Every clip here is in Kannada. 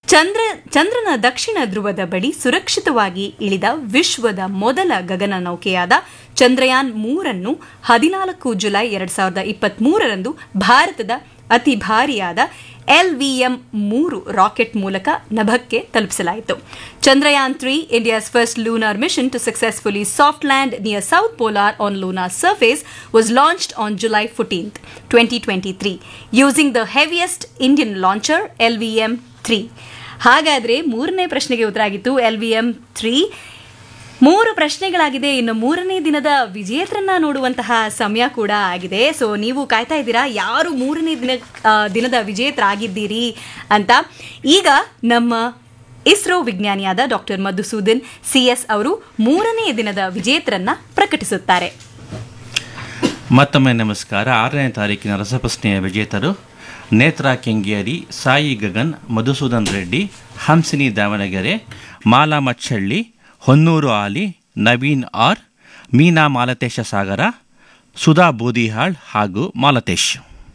ಚಂದ್ರ ಚಂದ್ರನ ದಕ್ಷಿಣ ಧ್ರುವದ ಬಳಿ ಸುರಕ್ಷಿತವಾಗಿ ಇಳಿದ ವಿಶ್ವದ ಮೊದಲ ಗಗನ ನೌಕೆಯಾದ ಚಂದ್ರಯಾನ್ ಮೂರನ್ನು ಹದಿನಾಲ್ಕು ಜುಲೈ ಎರಡ್ ಸಾವಿರದ ಇಪ್ಪತ್ತ್ ಮೂರರಂದು ಭಾರತದ ಅತಿ ಭಾರಿಯಾದ ಎಲ್ವಿಎಂ ಮೂರು ರಾಕೆಟ್ ಮೂಲಕ ನಭಕ್ಕೆ ತಲುಪಿಸಲಾಯಿತು Chandrayaan three India's first lunar mission to successfully soft land near south polar on lunar surface was launched on July fourteenth twenty twenty three using the heaviest Indian launcher LVM three ಹಾಗಾದ್ರೆ ಮೂರನೇ ಪ್ರಶ್ನೆಗೆ ಉತ್ತರ ಆಗಿತ್ತು ಎಲ್ವಿಎಂ ತ್ರೀ ಮೂರು ಪ್ರಶ್ನೆಗಳಾಗಿದೆ ಇನ್ನು ಮೂರನೇ ದಿನದ ವಿಜೇತರನ್ನ ನೋಡುವಂತಹ ಸಮಯ ಕೂಡ ಆಗಿದೆ ಸೊ ನೀವು ಕಾಯ್ತಾ ಇದ್ದೀರಾ ಯಾರು ಮೂರನೇ ದಿನ ಆ, ದಿನದ ವಿಜೇತರಾಗಿದ್ದೀರಿ ಅಂತ ಈಗ ನಮ್ಮ ಇಸ್ರೋ ವಿಜ್ಞಾನಿಯಾದ ಡಾಕ್ಟರ್ ಮಧುಸೂದನ್ ಸಿ ಎಸ್ ಅವರು ಮೂರನೇ ದಿನದ ವಿಜೇತರನ್ನ ಪ್ರಕಟಿಸುತ್ತಾರೆ ಮತ್ತೊಮ್ಮೆ ನಮಸ್ಕಾರ ಆರನೇ ತಾರೀಕಿನ ರಸಪ್ರಶ್ನೆಯ ವಿಜೇತರು ನೇತ್ರಾ ಕೆಂಗೇರಿ ಸಾಯಿ ಗಗನ್ ಮಧುಸೂದನ್ ರೆಡ್ಡಿ ಹಂಸಿನಿ ದಾವಣಗೆರೆ ಮಾಲಾ ಮಚ್ಚಳ್ಳಿ ಹೊನ್ನೂರು ಆಲಿ ನವೀನ್ ಆರ್ ಮೀನಾ ಮಾಲತೇಶ ಸಾಗರ ಸುಧಾ ಬೂದಿಹಾಳ್ ಹಾಗೂ ಮಾಲತೇಶ್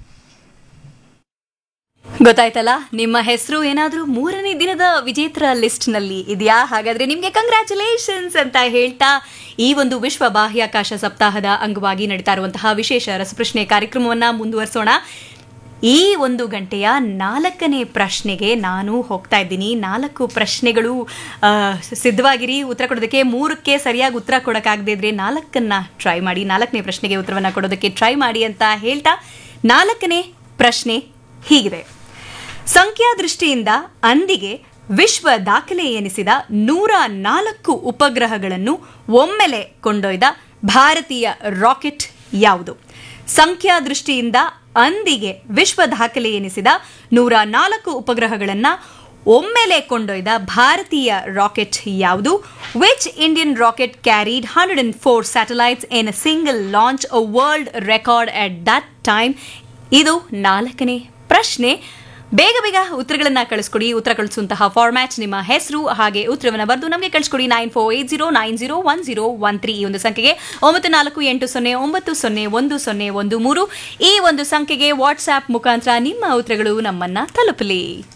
ಗೊತ್ತಾಯ್ತಲ್ಲ ನಿಮ್ಮ ಹೆಸರು ಏನಾದರೂ ಮೂರನೇ ದಿನದ ವಿಜೇತರ ಲಿಸ್ಟ್ ನಲ್ಲಿ ಇದೆಯಾ ಹಾಗಾದ್ರೆ ನಿಮ್ಗೆ ಕಂಗ್ರ್ಯಾಚುಲೇಷನ್ಸ್ ಅಂತ ಹೇಳ್ತಾ ಈ ಒಂದು ವಿಶ್ವ ಬಾಹ್ಯಾಕಾಶ ಸಪ್ತಾಹದ ಅಂಗವಾಗಿ ನಡೀತಾ ಇರುವಂತಹ ವಿಶೇಷ ರಸಪ್ರಶ್ನೆ ಕಾರ್ಯಕ್ರಮವನ್ನ ಮುಂದುವರಿಸೋಣ ಈ ಒಂದು ಗಂಟೆಯ ನಾಲ್ಕನೇ ಪ್ರಶ್ನೆಗೆ ನಾನು ಹೋಗ್ತಾ ಇದ್ದೀನಿ ನಾಲ್ಕು ಪ್ರಶ್ನೆಗಳು ಆ, ಸಿದ್ಧವಾಗಿರಿ ಉತ್ತರ ಕೊಡೋದಕ್ಕೆ ಮೂರಕ್ಕೆ ಸರಿಯಾಗಿ ಉತ್ತರ ಕೊಡೋಕ್ಕಾಗದೇ ಇದ್ರೆ ನಾಲ್ಕನ್ನ ಟ್ರೈ ಮಾಡಿ ನಾಲ್ಕನೇ ಪ್ರಶ್ನೆಗೆ ಉತ್ತರವನ್ನ ಕೊಡೋದಕ್ಕೆ ಟ್ರೈ ಮಾಡಿ ಅಂತ ಹೇಳ್ತಾ ನಾಲ್ಕನೇ ಪ್ರಶ್ನೆ ಹೀಗಿದೆ ಸಂಖ್ಯಾ ದೃಷ್ಟಿಯಿಂದ ಅಂದಿಗೆ ವಿಶ್ವ ದಾಖಲೆ ಎನಿಸಿದ ನೂರ ನಾಲ್ಕು ಉಪಗ್ರಹಗಳನ್ನು ಒಮ್ಮೆಲೆ ಕೊಂಡೊಯ್ದ ಭಾರತೀಯ ರಾಕೆಟ್ ಯಾವುದು ಸಂಖ್ಯಾ ದೃಷ್ಟಿಯಿಂದ ಅಂದಿಗೆ ವಿಶ್ವ ದಾಖಲೆ ಎನಿಸಿದ ನೂರ ನಾಲ್ಕು ಉಪಗ್ರಹಗಳನ್ನು ಒಮ್ಮೆಲೆ ಕೊಂಡೊಯ್ದ ಭಾರತೀಯ ರಾಕೆಟ್ ಯಾವುದು which Indian rocket carried hundred and four satellites in a single launch a world record at that time ಇದು ನಾಲ್ಕನೇ ಪ್ರಶ್ನೆ ಬೇಗ ಬೇಗ ಉತ್ತರಗಳನ್ನ ಕಳಿಸ್ಕೊಡಿ ಉತ್ತರ ಕಳಿಸುವಂತಹ ಫಾರ್ಮ್ಯಾಟ್ ನಿಮ್ಮ ಹೆಸರು ಹಾಗೆ ಉತ್ತರವನ್ನು ಬರೆದು ನಮಗೆ ಕಳಿಸ್ಕೊಡಿ nine four eight zero nine zero one zero one three ಈ ಒಂದು ಸಂಖ್ಯೆಗೆ ಒಂಬತ್ತು ನಾಲ್ಕು ಎಂಟು ಸೊನ್ನೆ ಒಂಬತ್ತು ಸೊನ್ನೆ ಒಂದು ಸೊನ್ನೆ ಒಂದು ಮೂರು ಈ ಒಂದು ಸಂಖ್ಯೆಗೆ ವಾಟ್ಸ್ಆಪ್ ಮುಖಾಂತರ ನಿಮ್ಮ ಉತ್ತರಗಳು ನಮ್ಮನ್ನ ತಲುಪಲಿ